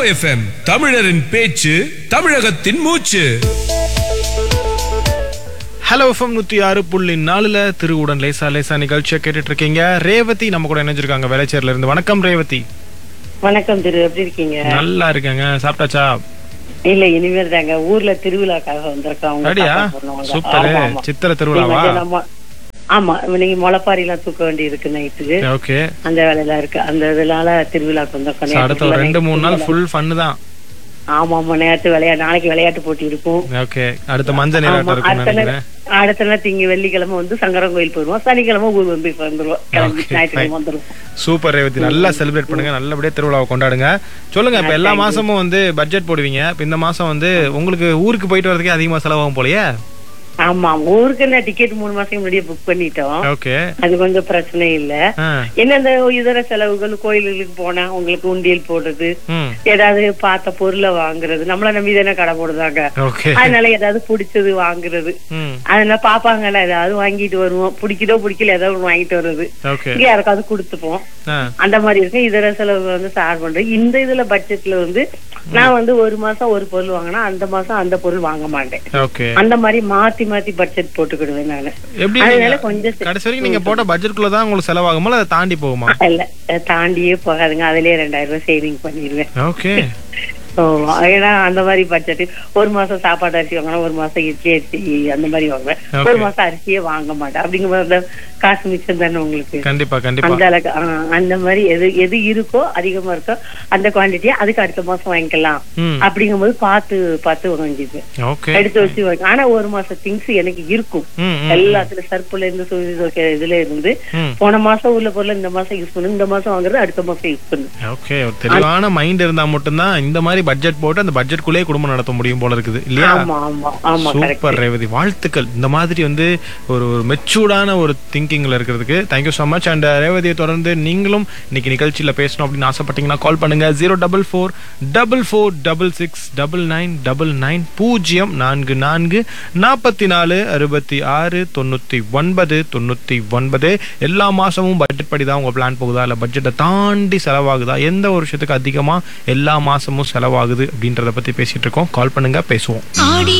FM தமிழரின் பேச்சு தமிழகத்தின் மூச்சு ஹலோ எஃப்எம் நூத்தி ஆறு புள்ளி நாலுல திருவுடன் லேசா லேசா நிகழ்ச்சியை கேட்டுட்டு இருக்கீங்க ரேவதி நம்ம கூட இணைஞ்சிருக்காங்க வேலைச்சேரில இருந்து வணக்கம் ரேவதி வணக்கம் திரு எப்படி இருக்கீங்க நல்லா இருக்கேங்க சாப்பிட்டாச்சா இல்ல இனிமேல் தாங்க ஊர்ல திருவிழாக்காக வந்திருக்கோம் அவங்க அப்படியா சாப்பாடு பண்ணுவாங்க. சூப்பர் ஆமா, ஆமா. சித்திர திருவிழாவா நீங்க நம்ம- ஆமா நீங்க முளைப்பாரி எல்லாம் தூக்க வேண்டி இருக்கு நைட்டுக்கு ஓகே அந்த வேலையெல்லாம் இருக்கு அந்த இதனால திருவிழாக்கு வந்திருக்கோம் அடுத்த ஒரு ரெண்டு மூணு நாள் ஃபுல் ஃபன்னு தான் ஆமா ஆமா நேரத்து விளையாட்டு நாளைக்கு விளையாட்டு போட்டி இருக்கும் ஓகே அடுத்த மஞ்சள் நீராட்டம் ஆமா, இருக்கும்னு அடுத்த நினைக்கிறேன் நாள் அடுத்த நாள் திங்க வெள்ளிக்கிழமை வந்து சங்கரன் கோயில் போயிருவோம் சனிக்கிழமை ஊர் வந்து வந்துருவோம் கிளம்பி Okay, ஞாயிற்றுக்கிழமை வந்துருவோம் சூப்பர் ரேவதி நல்லா செலிப்ரேட் பண்ணுங்க நல்லபடியா திருவிழாவை கொண்டாடுங்க சொல்லுங்க இப்ப எல்லா மாசமும் வந்து பட்ஜெட் போடுவீங்க இப்ப இந்த மாசம் வந்து உங்களுக்கு ஊருக்கு போயிட்டு வரதுக்கே அதிகமா செலவாகும் போலயே ஆமா ஊருக்கு நான் டிக்கெட் மூணு மாசம் முன்னாடியே புக் பண்ணிட்டோம் ஓகே அது கொஞ்சம் பிரச்சனை இல்ல என்ன இந்த இதர செலவுகள் கோயில்களுக்கு போனா உங்களுக்கு உண்டியல் போடுறது ம் ஏதாவது பார்த்த பொருளை வாங்குறது நம்மள நம்பி தானே கடை போடுறாங்க ஓகே அதனால ஏதாவது பிடிச்சது வாங்குறது ம் அதனால பாப்பாங்கல்ல ஏதாவது வாங்கிட்டு வருவோம் பிடிக்குதோ பிடிக்கல ஏதாவது ஒண்ணு வாங்கிட்டு வருது ஓகே இங்க யாருக்காவது கொடுத்துப்போம் ஆ அந்த மாதிரி இருக்கு இதர செலவு வந்து ஸ்டார்ட் பண்றேன் இந்த இதுல பட்ஜெட்ல வந்து நான் வந்து ஒரு மாசம் ஒரு பொருள் வாங்கினா அந்த மாசம் அந்த பொருள் வாங்க மாட்டேன் ஓகே அந்த மாதிரி மாத்தி மாத்தி பட்ஜெட் போட்டுக்கிடுவேன் நானு எப்படி அதனால நீங்க கொஞ்சம் செ- கடைசி வரைக்கும் நீங்க போட்ட பட்ஜெட்குள்ள தான் உங்களுக்கு செலவாகுமா இல்ல அதை தாண்டி போகுமா இல்ல தாண்டியே போகாதுங்க அதுலயே ரெண்டாயிரம் ரூபாய் சேவிங் பண்ணிடுவேன் ஓகே ஓ, ஏன்னா அந்த மாதிரி பட்ஜெட் ஒரு மாசம் சாப்பாடு அரிசி வாங்கினா ஒரு மாசம் இட்லி அரிசி அந்த மாதிரி வாங்குவேன் Okay. ஒரு மாசம் அரிசியே வாங்க மாட்டேன் அப்படிங்கிற மாதிரி அந்த காசு மிச்சம் தானே உங்களுக்கு கண்டிப்பா கண்டிப்பா அந்த அளவுக்கு ஆ, அந்த மாதிரி எது எது இருக்கோ அதிகமா இருக்கோ அந்த குவான்டிட்டியை அதுக்கு அடுத்த மாசம் வாங்கிக்கலாம் ம் அப்படிங்கும்போது பார்த்து பார்த்து வாங்கிப்பேன் ஓகே எடுத்து வச்சு வாங்க ஆனா ஒரு மாசம் திங்ஸ் எனக்கு இருக்கும் ம் ம் எல்லாத்துல சர்ப்புல இருந்து சுழி துவைக்கிற இதுல இருந்து ம் போன மாசம் உள்ள பொருள் இந்த மாசம் யூஸ் பண்ணு இந்த மாசம் வாங்குறது அடுத்த மாசம் யூஸ் பண்ணு ஓகே ஒரு தெளிவான மைண்ட் இருந்தா மட்டும்தான் இந்த மாதிரி பட்ஜெட் போட்டு அந்த பட்ஜெட்குள்ளேயே குடும்பம் நடத்த முடியும் போல இருக்குது இல்லையா ஆமா ஆமா ஆமா கரெக்ட் சூப்பர் ரேவதி வாழ்த்துக்கள் இந்த மாதிரி வந்து ஒரு ஒரு மெச்சூர்டான ஒரு திங்கிங்ல இருக்கிறதுக்கு தேங்க்யூ ஸோ மச் அண்ட் ரேவதியை தொடர்ந்து நீங்களும் இன்னைக்கு நிகழ்ச்சியில பேசணும் அப்படின்னு ஆசைப்பட்டீங்கன்னா கால் பண்ணுங்க zero double four double four double six double nine double nine பூஜ்ஜியம் நான்கு நான்கு நாற்பத்தி நாலு அறுபத்தி ஆறு தொண்ணூத்தி ஒன்பது தொண்ணூத்தி ஒன்பது எல்லா மாசமும் பட்ஜெட் படி தான் உங்க பிளான் போகுதா இல்ல பட்ஜெட்டை தாண்டி செலவாகுதா எந்த ஒரு விஷயத்துக்கு அதிகமா எல்லா மாசமும் செலவாகுது அப்படின்றத பத்தி பேசிட்டு இருக்கோம் கால் பண்ணுங்க பேசுவோம் ஆடி